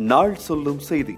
நாள் சொல்லும் செய்தி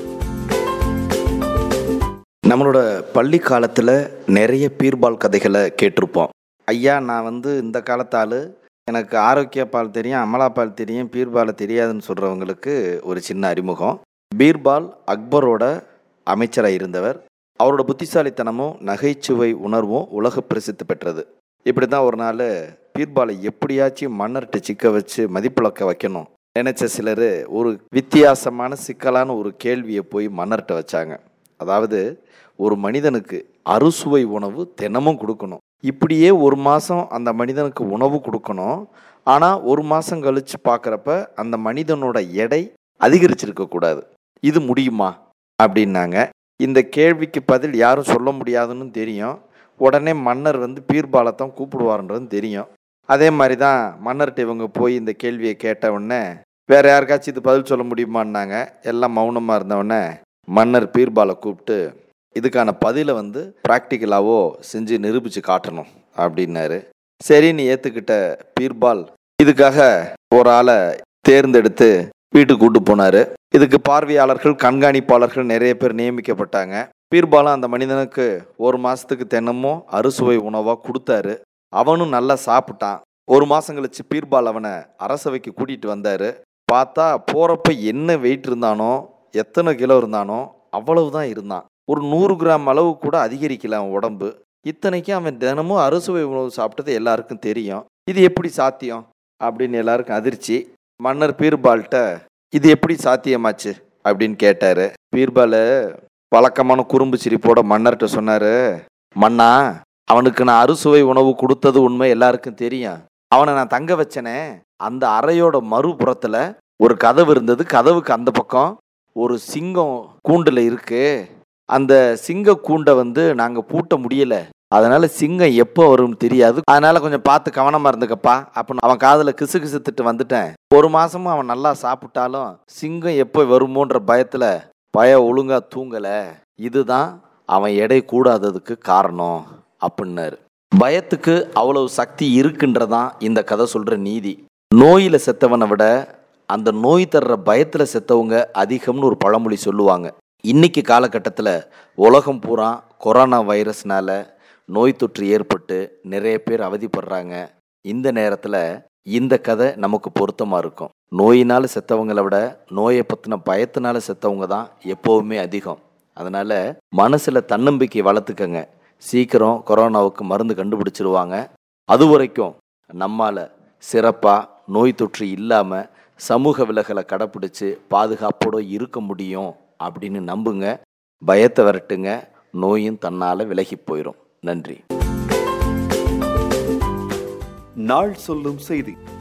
நம்மளோட பள்ளி காலத்தில் நிறைய பீர்பால் கதைகளை கேட்டிருப்போம் ஐயா நான் வந்து இந்த காலத்தால் எனக்கு ஆரோக்கிய பால் தெரியும் அமலா பால் தெரியும் பீர்பாலை தெரியாதுன்னு சொல்கிறவங்களுக்கு ஒரு சின்ன அறிமுகம் பீர்பால் அக்பரோட அமைச்சராக இருந்தவர் அவரோட புத்திசாலித்தனமும் நகைச்சுவை உணர்வும் உலக பிரசித்தி பெற்றது இப்படி தான் ஒரு நாள் பீர்பாலை எப்படியாச்சும் மன்னர்கிட்ட சிக்க வச்சு மதிப்பிழக்க வைக்கணும் நினைச்ச சிலர் ஒரு வித்தியாசமான சிக்கலான ஒரு கேள்வியை போய் மன்னர்கிட்ட வச்சாங்க அதாவது ஒரு மனிதனுக்கு அறுசுவை உணவு தினமும் கொடுக்கணும் இப்படியே ஒரு மாதம் அந்த மனிதனுக்கு உணவு கொடுக்கணும் ஆனால் ஒரு மாதம் கழித்து பார்க்குறப்ப அந்த மனிதனோட எடை அதிகரிச்சிருக்கக்கூடாது இது முடியுமா அப்படின்னாங்க இந்த கேள்விக்கு பதில் யாரும் சொல்ல முடியாதுன்னு தெரியும் உடனே மன்னர் வந்து பீர்பாலத்தான் கூப்பிடுவாருன்றது தெரியும் அதே மாதிரி தான் மன்னர்கிட்ட இவங்க போய் இந்த கேள்வியை கேட்ட உடனே வேற யாருக்காச்சும் இது பதில் சொல்ல முடியுமான்னாங்க எல்லாம் மௌனமாக இருந்தவொடனே மன்னர் பீர்பாலை கூப்பிட்டு இதுக்கான பதிலை வந்து ப்ராக்டிக்கலாவோ செஞ்சு நிரூபித்து காட்டணும் அப்படின்னாரு சரின்னு ஏற்றுக்கிட்ட பீர்பால் இதுக்காக ஒரு ஆளை தேர்ந்தெடுத்து வீட்டுக்கு கூட்டு போனார் இதுக்கு பார்வையாளர்கள் கண்காணிப்பாளர்கள் நிறைய பேர் நியமிக்கப்பட்டாங்க பீர்பாலும் அந்த மனிதனுக்கு ஒரு மாதத்துக்கு தினமும் அறுசுவை உணவாக கொடுத்தாரு அவனும் நல்லா சாப்பிட்டான் ஒரு மாதம் கழிச்சு பீர்பால் அவனை அரசவைக்கு கூட்டிகிட்டு வந்தார் பார்த்தா போகிறப்ப என்ன வெயிட் இருந்தானோ எத்தனை கிலோ இருந்தானோ அவ்வளவு தான் இருந்தான் ஒரு நூறு கிராம் அளவு கூட அதிகரிக்கல அவன் உடம்பு இத்தனைக்கும் அவன் தினமும் அறுசுவை உணவு சாப்பிட்டது எல்லாருக்கும் தெரியும் இது எப்படி சாத்தியம் அப்படின்னு எல்லாருக்கும் அதிர்ச்சி மன்னர் பீர்பால்கிட்ட இது எப்படி சாத்தியமாச்சு அப்படின்னு கேட்டார் பீர்பால் வழக்கமான குறும்பு சிரிப்போட மன்னர்கிட்ட சொன்னார் மன்னா அவனுக்கு நான் அறுசுவை உணவு கொடுத்தது உண்மை எல்லாருக்கும் தெரியும் அவனை நான் தங்க வச்சனே அந்த அறையோட மறுபுறத்தில் ஒரு கதவு இருந்தது கதவுக்கு அந்த பக்கம் ஒரு சிங்கம் கூண்டில் இருக்கு அந்த சிங்க கூண்டை வந்து நாங்கள் பூட்ட முடியல அதனால சிங்கம் எப்போ வரும்னு தெரியாது அதனால கொஞ்சம் பார்த்து கவனமா இருந்துக்கப்பா அப்போ அவன் காதில் கிசு கிசுத்துட்டு வந்துட்டேன் ஒரு மாசமும் அவன் நல்லா சாப்பிட்டாலும் சிங்கம் எப்போ வருமோன்ற பயத்தில் பய ஒழுங்கா தூங்கல இதுதான் அவன் எடை கூடாததுக்கு காரணம் அப்படின்னாரு பயத்துக்கு அவ்வளவு சக்தி இருக்குன்றதான் இந்த கதை சொல்ற நீதி நோயில செத்தவனை விட அந்த நோய் தர்ற பயத்துல செத்தவங்க அதிகம்னு ஒரு பழமொழி சொல்லுவாங்க இன்னைக்கு காலகட்டத்தில் உலகம் பூரா கொரோனா வைரஸ்னால நோய் தொற்று ஏற்பட்டு நிறைய பேர் அவதிப்படுறாங்க இந்த நேரத்தில் இந்த கதை நமக்கு பொருத்தமாக இருக்கும் நோயினால் செத்தவங்களை விட நோயை பற்றின பயத்தினால செத்தவங்க தான் எப்போவுமே அதிகம் அதனால் மனசில் தன்னம்பிக்கை வளர்த்துக்கங்க சீக்கிரம் கொரோனாவுக்கு மருந்து கண்டுபிடிச்சிருவாங்க அது வரைக்கும் நம்மால் சிறப்பாக நோய் தொற்று இல்லாமல் சமூக விலகலை கடைப்பிடிச்சு பாதுகாப்போடு இருக்க முடியும் அப்படின்னு நம்புங்க பயத்தை விரட்டுங்க நோயும் தன்னால் விலகி போயிடும் நன்றி நாள் சொல்லும் செய்தி